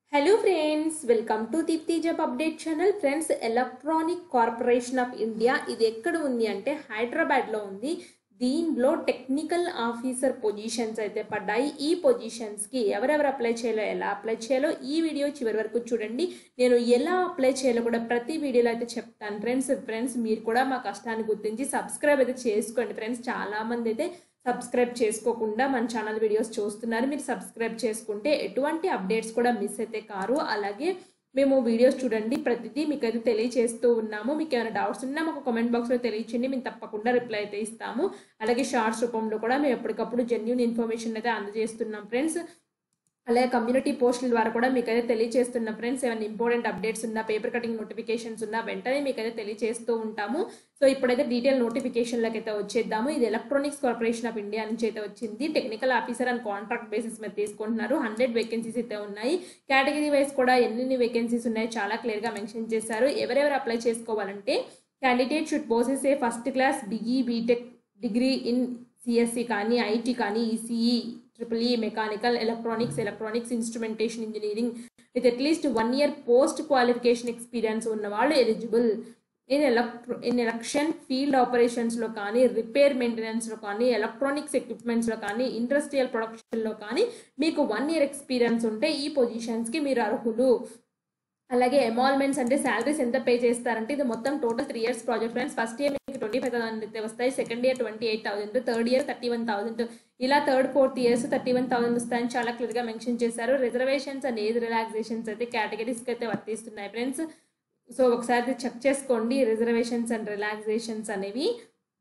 hello friends welcome to Deepti job update channel friends electronic corporation of India ఇది ఎక్కడ ఉంది అంటే హైదరాబాద్లో ఉంది దీనిలో టెక్నికల్ ఆఫీసర్ పొజిషన్స్ అయితే పడ్డాయి ఈ పొజిషన్స్కి ఎవరెవరు అప్లై చేయాలో ఎలా అప్లై చేయాలో ఈ వీడియో చివరి వరకు చూడండి నేను ఎలా అప్లై చేయాలో కూడా ప్రతి వీడియోలో అయితే చెప్తాను ఫ్రెండ్స్ ఫ్రెండ్స్ మీరు కూడా మా కష్టాన్ని గుర్తించి సబ్స్క్రైబ్ అయితే చేసుకోండి ఫ్రెండ్స్ చాలామంది అయితే సబ్స్క్రైబ్ చేసుకోకుండా మన ఛానల్ వీడియోస్ చూస్తున్నారు మీరు సబ్స్క్రైబ్ చేసుకుంటే ఎటువంటి అప్డేట్స్ కూడా మిస్ అయితే కారు అలాగే మేము వీడియోస్ చూడండి ప్రతిదీ మీకు అయితే తెలియజేస్తూ ఉన్నాము మీకు ఏమైనా డౌట్స్ ఉన్నా మాకు కామెంట్ బాక్స్లో తెలియచేయండి మేము తప్పకుండా రిప్లై అయితే ఇస్తాము అలాగే షార్ట్స్ రూపంలో కూడా మేము ఎప్పటికప్పుడు జెన్యున్ ఇన్ఫర్మేషన్ అయితే అందజేస్తున్నాం ఫ్రెండ్స్ అలాగే కమ్యూనిటీ పోస్టుల ద్వారా కూడా మీకు అయితే తెలియజేస్తున్న ఫ్రెండ్స్ ఏమైనా ఇంపార్టెంట్ అప్డేట్స్ ఉన్నా పేపర్ కటింగ్ నోటిఫికేషన్స్ ఉన్నా వెంటనే మీకు అయితే తెలియజేస్తూ ఉంటాము సో ఇప్పుడైతే డీటెయిల్ నోటిఫికేషన్లకు అయితే వచ్చేద్దాము ఇది ఎలక్ట్రానిక్స్ కార్పొరేషన్ ఆఫ్ ఇండియా నుంచి అయితే వచ్చింది technical officer and contract basis మీద తీసుకుంటున్నారు హండ్రెడ్ వేకెన్సీస్ అయితే ఉన్నాయి కేటగిరీ వైజ్ కూడా ఎన్ని వేకెన్సీస్ ఉన్నాయో చాలా క్లియర్గా మెన్షన్ చేశారు ఎవరెవరు అప్లై చేసుకోవాలంటే candidate should possess a first class BE BTech degree in CSC కానీ ఐటీ కానీ ECE triple E mechanical electronics electronics instrumentation engineering with at least one year post qualification experience ఉన్న వాళ్ళు eligible in electro in election field ఆపరేషన్స్లో కానీ repair మెయింటెనెన్స్లో కానీ electronics ఎక్విప్మెంట్స్లో కానీ industrial ప్రొడక్షన్లో కానీ మీకు వన్ ఇయర్ ఎక్స్పీరియన్స్ ఉంటే ఈ పొజిషన్స్కి మీరు అర్హులు అలాగే ఎమాల్మెంట్స్ అంటే శాలరీస్ ఎంత పే చేస్తారంటే ఇది మొత్తం total three years project friends first year మీకు ట్వంటీ ఫైవ్ థౌసండ్ అయితే వస్తాయి second year twenty eight thousand third year thirty one thousand ఇలా third fourth years thirty one thousand వస్తాయని చాలా క్లియర్గా మెన్షన్ చేశారు రిజర్వేషన్స్ అండ్ ఏజ్ రిలాక్సేషన్స్ అయితే కేటగిరీస్కి అయితే వర్తిస్తున్నాయి ఫ్రెండ్స్ సో ఒకసారి చెక్ చేసుకోండి రిజర్వేషన్స్ అండ్ రిలాక్సేషన్స్ అనేవి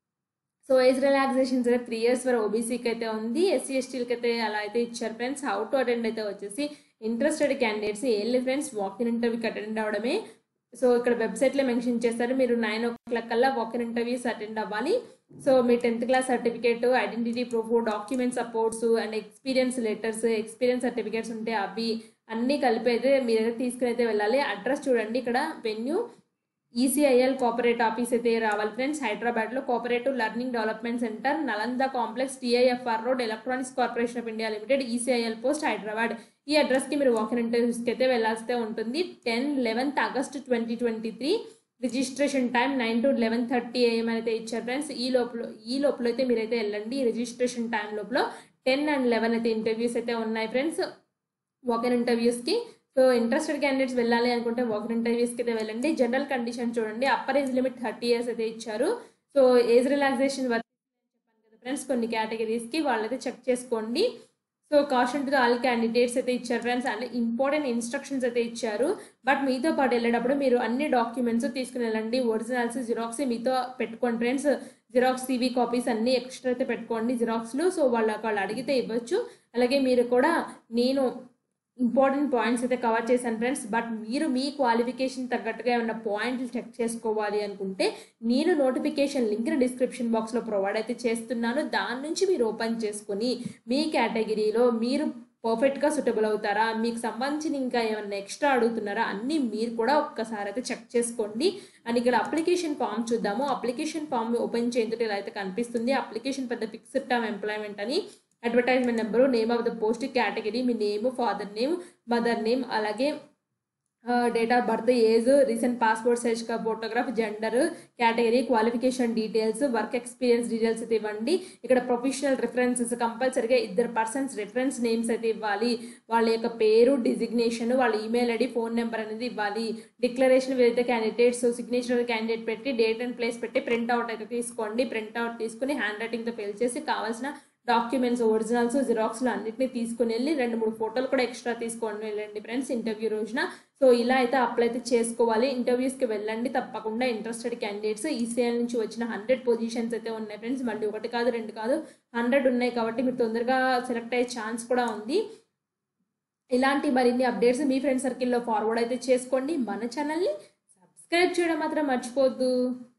సో ఏజ్ రిలాక్సేషన్స్ అయితే త్రీ ఇయర్స్ వరకు ఓబీసీకి అయితే ఉంది ఎస్సీ ఎస్టీలకి అయితే అలా అయితే ఇచ్చారు ఫ్రెండ్స్ హౌ టు అటెండ్ అయితే వచ్చేసి ఇంట్రెస్టెడ్ క్యాండిడేట్స్ ఏం లేదు ఫ్రెండ్స్ వాక్ ఇన్ ఇంటర్వ్యూకి అటెండ్ అవ్వడమే సో ఇక్కడ వెబ్సైట్లో మెన్షన్ చేస్తారు మీరు నైన్ ఓ క్లాక్ కల్లా వాక్ ఇన్ ఇంటర్వ్యూస్ అటెండ్ అవ్వాలి సో మీ tenth class certificate identity proof document supports and experience letters experience certificates ఉంటే అవి అన్నీ కలిపి అయితే మీరైతే తీసుకుని అయితే వెళ్ళాలి అడ్రస్ చూడండి ఇక్కడ వెన్యూ ఈసీఐఎల్ కోఆపరేట్ ఆఫీస్ అయితే రావాలి ఫ్రెండ్స్ హైదరాబాద్లో cooperative learning development centre Nalanda complex TIFR road electronics corporation of India limited ECIL post Hyderabad ఈ అడ్రస్కి మీరు వాకిన్ ఇంటర్వ్యూస్కి అయితే వెళ్ళాల్సి ఉంటుంది ten eleventh August twenty twenty three registration time nine to eleven thirty AM అయితే ఇచ్చారు ఫ్రెండ్స్ ఈ లోపల ఈ లోపల అయితే మీరైతే వెళ్ళండి రిజిస్ట్రేషన్ టైం లోపల టెన్ అండ్ లెవెన్ అయితే ఇంటర్వ్యూస్ అయితే ఉన్నాయి ఫ్రెండ్స్ వాకిన్ ఇంటర్వ్యూస్కి సో ఇంట్రెస్టెడ్ క్యాండిడేట్స్ వెళ్ళాలి అనుకుంటే వాకిన్ ఇంటర్వ్యూస్కి అయితే వెళ్ళండి జనరల్ కండిషన్ చూడండి upper age limit thirty years అయితే ఇచ్చారు సో ఏజ్ రిలాక్సేషన్ చెప్పాను కదా ఫ్రెండ్స్ కొన్ని కేటగిరీస్కి వాళ్ళైతే చెక్ చేసుకోండి so caution to all candidates అయితే ఇచ్చారు ఫ్రెండ్స్ అండ్ ఇంపార్టెంట్ ఇన్స్ట్రక్షన్స్ అయితే ఇచ్చారు బట్ మీతో పాటు వెళ్ళేటప్పుడు మీరు అన్ని డాక్యుమెంట్స్ తీసుకుని వెళ్ళండి ఒరిజినల్స్ జిరాక్స్ మీతో పెట్టుకోండి ఫ్రెండ్స్ జిరాక్స్ సివి కాపీస్ అన్ని ఎక్స్ట్రా అయితే పెట్టుకోండి జిరాక్స్లు సో వాళ్ళ వాళ్ళు అడిగితే ఇవ్వచ్చు అలాగే మీరు కూడా నేను ఇంపార్టెంట్ పాయింట్స్ అయితే కవర్ చేశాను ఫ్రెండ్స్ బట్ మీరు మీ క్వాలిఫికేషన్ తగ్గట్టుగా ఏమైనా పాయింట్లు చెక్ చేసుకోవాలి అనుకుంటే నేను నోటిఫికేషన్ లింక్ని డిస్క్రిప్షన్ బాక్స్లో ప్రొవైడ్ అయితే చేస్తున్నాను దాని నుంచి మీరు ఓపెన్ చేసుకుని మీ కేటగిరీలో మీరు పర్ఫెక్ట్గా సూటబుల్ అవుతారా మీకు సంబంధించిన ఇంకా ఏమైనా ఎక్స్ట్రా అడుగుతున్నారా అన్నీ మీరు కూడా ఒక్కసారి అయితే చెక్ చేసుకోండి అండ్ ఇక్కడ అప్లికేషన్ ఫామ్ చూద్దాము అప్లికేషన్ ఫామ్ ఓపెన్ చేయంతో ఇలా అయితే కనిపిస్తుంది అప్లికేషన్ పెద్ద ఫిక్స్డ్ టర్మ్ ఎంప్లాయ్మెంట్ అని advertisement number name of the post category మీ name father name mother name అలాగే date of birth age recent passport size photograph gender category qualification details work experience details అయితే ఇవ్వండి ఇక్కడ professional references కంపల్సరీగా ఇద్దరు persons reference names అయితే ఇవ్వాలి వాళ్ళ యొక్క పేరు డిజిగ్నేషన్ వాళ్ళ ఈమెయిల్ ఐడి ఫోన్ నెంబర్ అనేది ఇవ్వాలి declaration with candidates signature candidate పెట్టి డేట్ అండ్ ప్లేస్ పెట్టి ప్రింట్ అవుట్ అయితే తీసుకోండి ప్రింట్ అవుట్ తీసుకుని హ్యాండ్ రైటింగ్తో ఫిల్ చేసి కావాల్సిన డాక్యుమెంట్స్ ఒరిజినల్స్ జిరాక్స్లు అన్నింటినీ తీసుకుని వెళ్ళి రెండు మూడు ఫోటోలు కూడా ఎక్స్ట్రా తీసుకొని వెళ్ళండి ఫ్రెండ్స్ ఇంటర్వ్యూ రోజున సో ఇలా అయితే అప్లై అయితే చేసుకోవాలి ఇంటర్వ్యూస్కి వెళ్ళండి తప్పకుండా ఇంట్రెస్టెడ్ క్యాండిడేట్స్ ఈసీఎల్ నుంచి వచ్చిన హండ్రెడ్ పొజిషన్స్ అయితే ఉన్నాయి ఫ్రెండ్స్ మళ్ళీ ఒకటి కాదు రెండు కాదు హండ్రెడ్ ఉన్నాయి కాబట్టి మీరు తొందరగా సెలెక్ట్ అయ్యే ఛాన్స్ కూడా ఉంది ఇలాంటి మరిన్ని అప్డేట్స్ మీ ఫ్రెండ్ సర్కిల్లో ఫార్వర్డ్ అయితే చేసుకోండి మన ఛానల్ని సబ్స్క్రైబ్ చేయడం మాత్రం మర్చిపోవద్దు